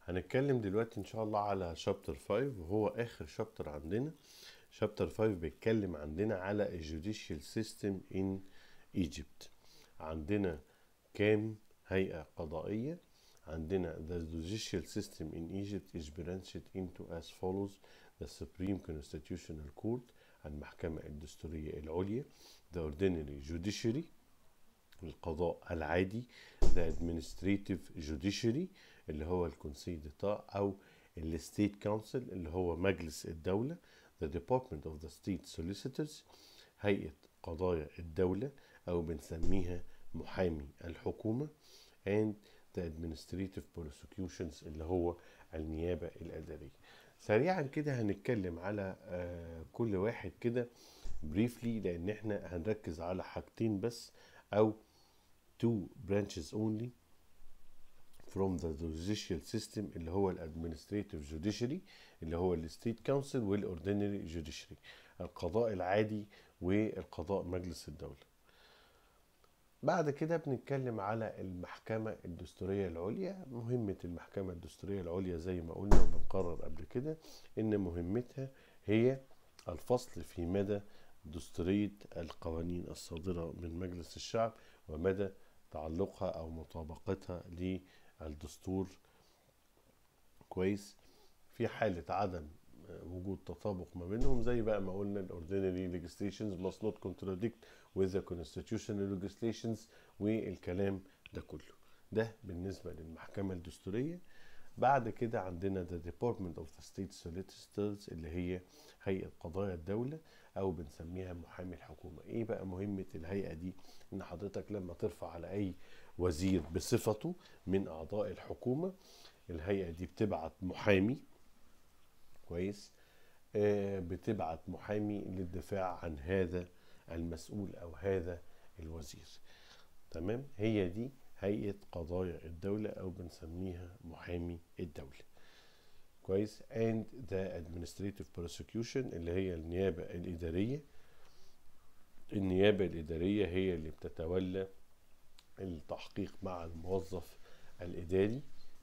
هنتكلم دلوقتي ان شاء الله على شابتر 5 وهو اخر شابتر عندنا شابتر 5 بيتكلم عندنا على الجوديشيال سيستم ان ايجيبت عندنا كام هيئة قضائية عندنا the judicial system in Egypt is branched into as follows the Supreme Constitutional Court المحكمة الدستورية العليا the ordinary judiciary القضاء العادي the administrative judiciary اللي هو الكونسي ديتا او الستيت كونسل اللي هو مجلس الدولة the Department of the State Solicitors هيئة قضايا الدولة او بنسميها محامي الحكومة and the administrative prosecutions اللي هو النيابة الإدارية سريعا كده هنتكلم على آه كل واحد كده briefly لأن احنا هنركز على حاجتين بس أو two branches only from the judicial system اللي هو الادمنستريتيف judiciary اللي هو الستيت كونسل والاوردينري judiciary القضاء العادي والقضاء مجلس الدولة بعد كده بنتكلم على المحكمة الدستورية العليا مهمة المحكمة الدستورية العليا زي ما قلنا وبنقرر قبل كده ان مهمتها هي الفصل في مدى دستورية القوانين الصادرة من مجلس الشعب ومدى تعلقها او مطابقتها للدستور كويس في حالة عدم وجود تطابق ما بينهم زي بقى ما قلنا الاوردينري legislations must not contradict with the constitutional legislations والكلام ده كله ده بالنسبة للمحكمة الدستورية بعد كده عندنا the Department of the State Solicitors اللي هي هيئة قضايا الدولة أو بنسميها محامي الحكومة إيه بقى مهمة الهيئة دي إن حضرتك لما ترفع على أي وزير بصفته من أعضاء الحكومة الهيئة دي بتبعت محامي كويس آه بتبعت محامي للدفاع عن هذا المسؤول او هذا الوزير تمام هي دي هيئة قضايا الدولة او بنسميها محامي الدولة كويس and the administrative prosecution اللي هي النيابة الإدارية النيابة الإدارية هي اللي بتتولى التحقيق مع الموظف الإداري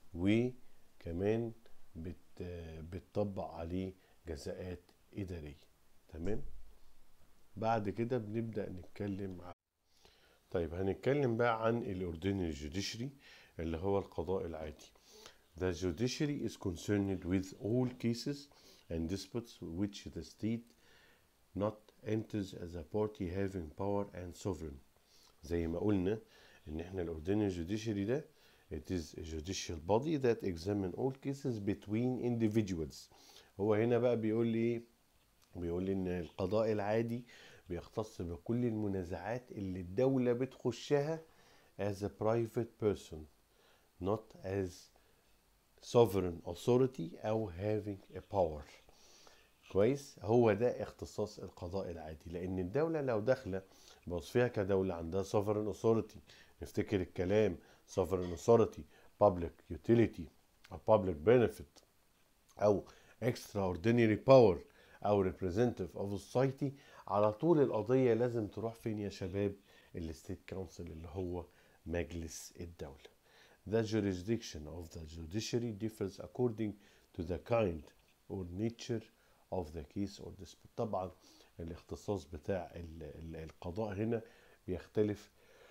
وكمان بت بتطبق عليه جزاءات إدارية تمام بعد كده بنبدأ نتكلم عن طيب هنتكلم بقى عن الاوردينري جوديشري اللي هو القضاء العادي The judiciary is concerned with all cases and disputes which the state not enters as a party having power and sovereign زي ما قلنا ان احنا الاوردينري جوديشري ده It is a judicial body that examine all cases between individuals. هو هنا بقى بيقول لي ايه؟ بيقول لي ان القضاء العادي بيختص بكل المنازعات اللي الدولة بتخشها as a private person not as sovereign authority أو having a power. كويس؟ هو ده اختصاص القضاء العادي لأن الدولة لو داخلة بوصفها كدولة عندها sovereign authority نفتكر الكلام sovereign authority public utility أو public benefit أو extraordinary power أو representative of society على طول القضية لازم تروح فين يا شباب الستيت كونسل اللي هو مجلس الدولة The jurisdiction of the judiciary differs according to the kind or nature of the case or dispute طبعا الاختصاص بتاع القضاء هنا بيختلف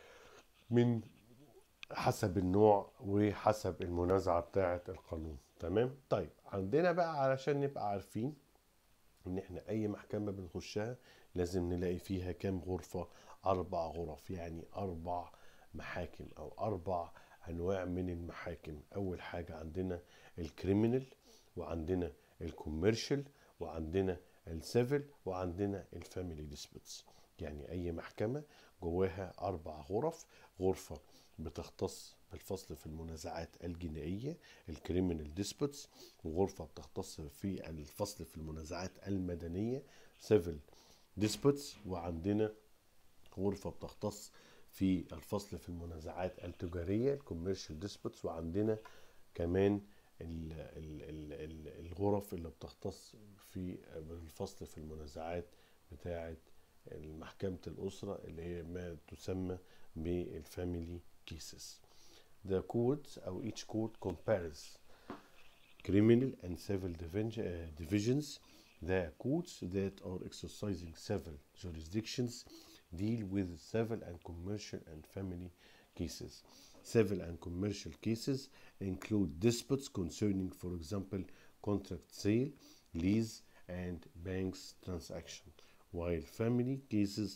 من حسب النوع وحسب المنازعة بتاعة القانون تمام طيب عندنا بقى علشان نبقى عارفين ان احنا اي محكمة بنخشها لازم نلاقي فيها كام غرفة اربع غرف يعني اربع محاكم او اربع انواع من المحاكم اول حاجة عندنا الكريمنال وعندنا الكوميرشال وعندنا السيفل وعندنا الفاميلي ديسبيتس يعني اي محكمة جواها اربع غرف غرفة بتختص بالفصل في المنازعات الجنائية الكريمنال ديسبوتس وغرفة بتختص في الفصل في المنازعات المدنية سيفل ديسبوتس وعندنا غرفة بتختص في الفصل في المنازعات التجارية الكوميرشال ديسبوتس وعندنا كمان ال ال ال ال الغرف اللي بتختص في الفصل في المنازعات بتاعة محكمة الأسرة اللي هي ما تسمى بالفاميلي cases. The court أو each court compares criminal and civil division- uh, divisions the courts that are exercising civil jurisdictions deal with civil and commercial and family cases civil and commercial cases include disputes concerning for example contract sale lease and banks transaction while family cases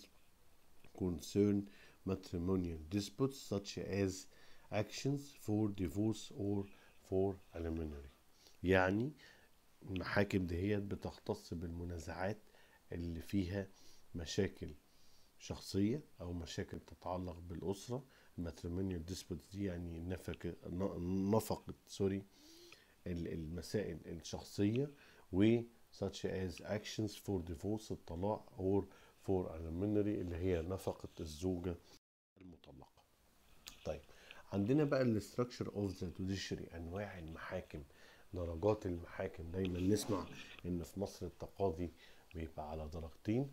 concern matrimonial disputes such as actions for divorce or for alimony يعني المحاكم دهيت بتختص بالمنازعات اللي فيها مشاكل شخصية أو مشاكل تتعلق بالأسرة الماتريمونيال disputes دي يعني نفقة نفقة سوري ال- المسائل الشخصية و such as actions for divorce الطلاق or for alimony اللي هي نفقة الزوجة المطلقة طيب عندنا بقى الاستراكشر اوف ذا judiciary انواع المحاكم درجات المحاكم دايما نسمع ان في مصر التقاضي بيبقى على درجتين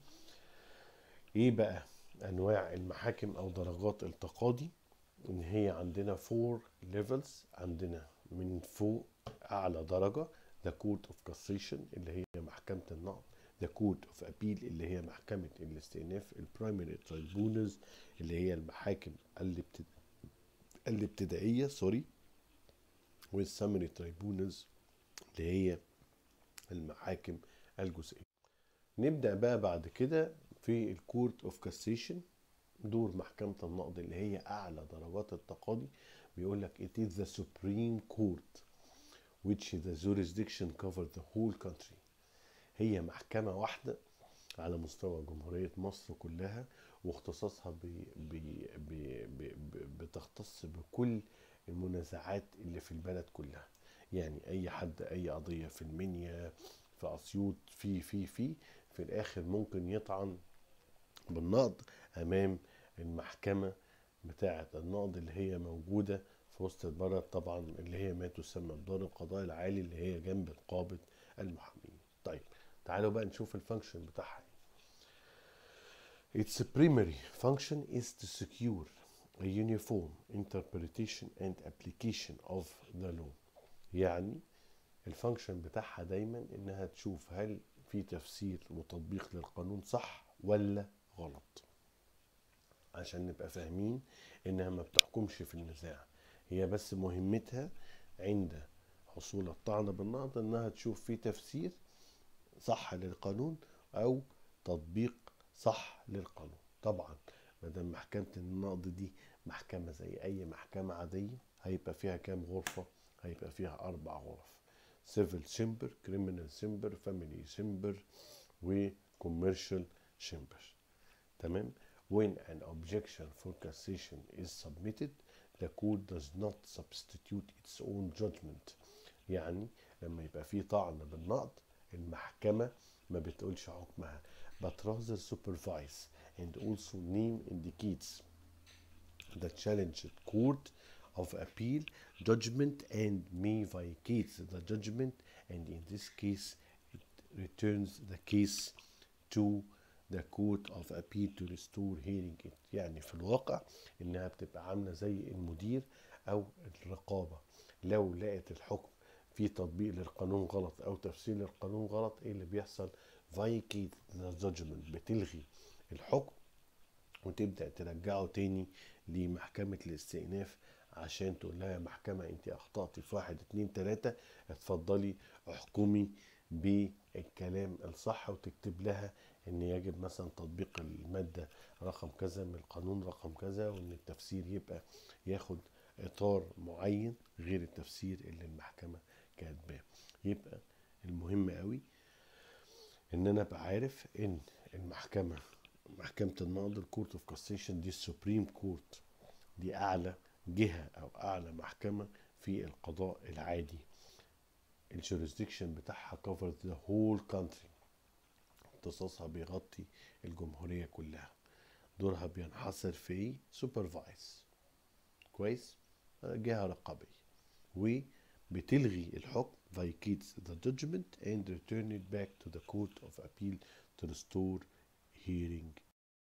ايه بقى انواع المحاكم او درجات التقاضي ان هي عندنا فور ليفلز عندنا من فوق اعلى درجة the court of cassation اللي هي محكمة النقض the court of appeal اللي هي محكمة الاستئناف البرايمري tribunals اللي هي المحاكم الابتد... الابتدائية سوري والسامري tribunals اللي هي المحاكم الجزئية نبدأ بقى بعد كده في الكورت اوف كاسيشن دور محكمة النقض اللي هي أعلى درجات التقاضي بيقول لك it is the supreme court which the jurisdiction covers the whole country هي محكمة واحدة على مستوى جمهورية مصر كلها واختصاصها بي بي بي بي بي بتختص بكل المنازعات اللي في البلد كلها يعني اي حد اي قضية في المنيا في اسيوط في في في في الاخر ممكن يطعن بالنقض امام المحكمة بتاعة النقض اللي هي موجودة في وسط البلد طبعا اللي هي ما تسمى بدار القضاء العالي اللي هي جنب نقابة المحامين طيب تعالوا بقى نشوف الفانكشن بتاعها Its primary function is to secure a uniform interpretation and application of the law يعني الفانكشن بتاعها دايما انها تشوف هل في تفسير وتطبيق للقانون صح ولا غلط عشان نبقى فاهمين انها ما بتحكمش في النزاع هي بس مهمتها عند حصول الطعن بالنقض انها تشوف في تفسير صح للقانون او تطبيق صح للقانون طبعا ما دام محكمة النقض دي محكمة زي اي محكمة عادية هيبقى فيها كام غرفة هيبقى فيها اربع غرف civil chamber criminal chamber family chamber و commercial chamber تمام when an objection for cassation is submitted the court does not substitute its own judgment يعني لما يبقى في طعن بالنقض المحكمة ما بتقولش حكمها but rather supervise and also name indicates the challenged court of appeal judgment and may vacate the judgment and in this case it returns the case to the court of appeal to restore hearing it يعني في الواقع انها بتبقى عامله زي المدير او الرقابه لو لقت الحكم في تطبيق للقانون غلط او تفسير للقانون غلط ايه اللي بيحصل فايكيت ذا جادجمنت بتلغي الحكم وتبدا ترجعه تاني لمحكمه الاستئناف عشان تقول لها يا محكمه انت اخطاتي في واحد اتنين تلاته اتفضلي احكمي بالكلام الصح وتكتب لها ان يجب مثلا تطبيق الماده رقم كذا من القانون رقم كذا وان التفسير يبقى ياخد اطار معين غير التفسير اللي المحكمه كاتباه يبقى المهم قوي ان انا ابقى عارف ان المحكمه محكمه النقض الكورت اوف كاسيشن دي السوبريم كورت دي اعلى جهه او اعلى محكمه في القضاء العادي الجوريسديكشن بتاعها كفر ذا هول كانتري اختصاصها بيغطي الجمهوريه كلها دورها بينحصر في ايه سوبرفايز كويس جهه رقابيه وبتلغي الحكم vacates the judgment and return it back to the court of appeal to restore hearing